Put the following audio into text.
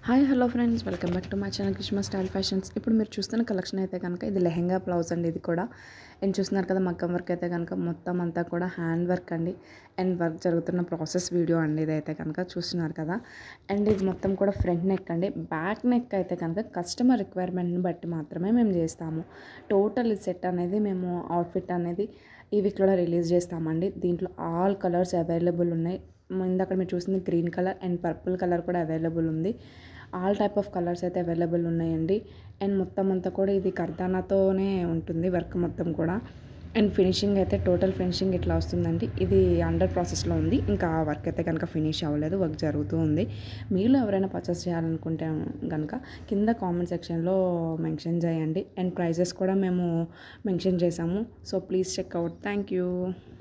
hi hello friends welcome back to my channel Krishna style fashions ఇప్పుడు మీరు చూస్తున్న collection అయితే కనుక ఇది లెహెంగా బ్లౌజ్ అండి ఇది కూడా అండ్ చూస్తున్నారు కదా మగ్గం వర్క్ అయితే కనుక మొత్తం అంతా కూడా హ్యాండ్ వర్క్ అండి అండ్ వర్క్ జరుగుతున్న ప్రాసెస్ వీడియో అండి ఇదైతే కనుక చూస్తున్నారు కదా అండ్ ఇది మొత్తం కూడా ఫ్రంట్ నెక్ అండి బ్యాక్ నెక్ అయితే కనుక కస్టమర్ రిక్వైర్మెంట్ని బట్టి మాత్రమే మేము చేస్తాము టోటల్ సెట్ అనేది మేము అవుట్ఫిట్ అనేది ఈ వీక్లో రిలీజ్ చేస్తామండి దీంట్లో ఆల్ కలర్స్ అవైలబుల్ ఉన్నాయి ఇందాక మీరు చూసింది green colour and purple colour కూడా అవైలబుల్ ఉంది ఆల్ టైప్ ఆఫ్ కలర్స్ అయితే అవైలబుల్ ఉన్నాయండి అండ్ మొత్తం అంతా కూడా ఇది కర్దానాతోనే ఉంటుంది వర్క్ మొత్తం కూడా అండ్ ఫినిషింగ్ అయితే టోటల్ ఫినిషింగ్ ఇట్లా వస్తుందండి ఇది అండర్ ప్రాసెస్లో ఉంది ఇంకా వర్క్ అయితే కనుక ఫినిష్ అవ్వలేదు వర్క్ జరుగుతూ ఉంది మీలో ఎవరైనా పర్చేస్ చేయాలనుకుంటే కనుక కింద కామెంట్ సెక్షన్లో మెన్షన్ చేయండి అండ్ ప్రైజెస్ కూడా మేము మెన్షన్ చేసాము so please check out thank you